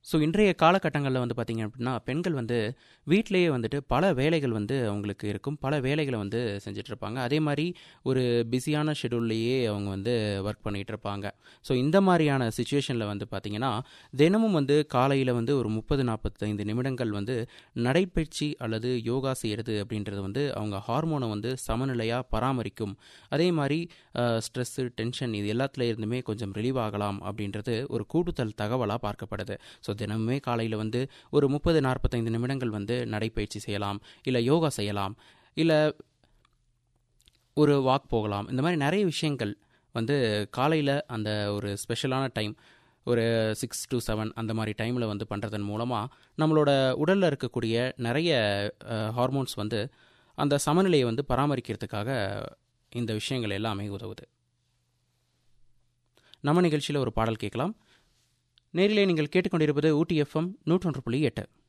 so இன்றைய காலகட்டங்களில் வந்து பார்த்திங்க அப்படின்னா பெண்கள் வந்து வீட்டிலேயே வந்துட்டு பல வேலைகள் வந்து அவங்களுக்கு இருக்கும் பல வேலைகளை வந்து செஞ்சிட்ருப்பாங்க அதே மாதிரி ஒரு பிஸியான ஷெடியூல்லையே அவங்க வந்து ஒர்க் பண்ணிகிட்டு இருப்பாங்க ஸோ இந்த மாதிரியான சுச்சுவேஷனில் வந்து பார்த்திங்கன்னா தினமும் வந்து காலையில் வந்து ஒரு முப்பது நாற்பத்தைந்து நிமிடங்கள் வந்து நடைப்பயிற்சி அல்லது யோகா செய்கிறது அப்படின்றது வந்து அவங்க ஹார்மோனை வந்து சமநிலையாக பராமரிக்கும் அதே மாதிரி ஸ்ட்ரெஸ்ஸு டென்ஷன் இது எல்லாத்துல இருந்துமே கொஞ்சம் ரிலீவ் ஆகலாம் அப்படின்றது ஒரு கூடுதல் தகவலாக பார்க்கப்படுது ஸோ தினமுமே காலையில் வந்து ஒரு முப்பது நாற்பத்தைந்து நிமிடங்கள் வந்து நடைப்பயிற்சி செய்யலாம் இல்லை யோகா செய்யலாம் இல்லை ஒரு வாக் போகலாம் இந்த மாதிரி நிறைய விஷயங்கள் வந்து காலையில் அந்த ஒரு ஸ்பெஷலான டைம் ஒரு சிக்ஸ் டு செவன் அந்த மாதிரி டைமில் வந்து பண்ணுறதன் மூலமாக நம்மளோட உடலில் இருக்கக்கூடிய நிறைய ஹார்மோன்ஸ் வந்து அந்த சமநிலையை வந்து பராமரிக்கிறதுக்காக இந்த விஷயங்கள் எல்லாமே உதவுது நம்ம நிகழ்ச்சியில் ஒரு பாடல் கேட்கலாம் நேரிலே நீங்கள் கேட்டுக்கொண்டிருப்பது ஊட்டி எஃப்எம் நூற்றொன்று புள்ளி எட்டு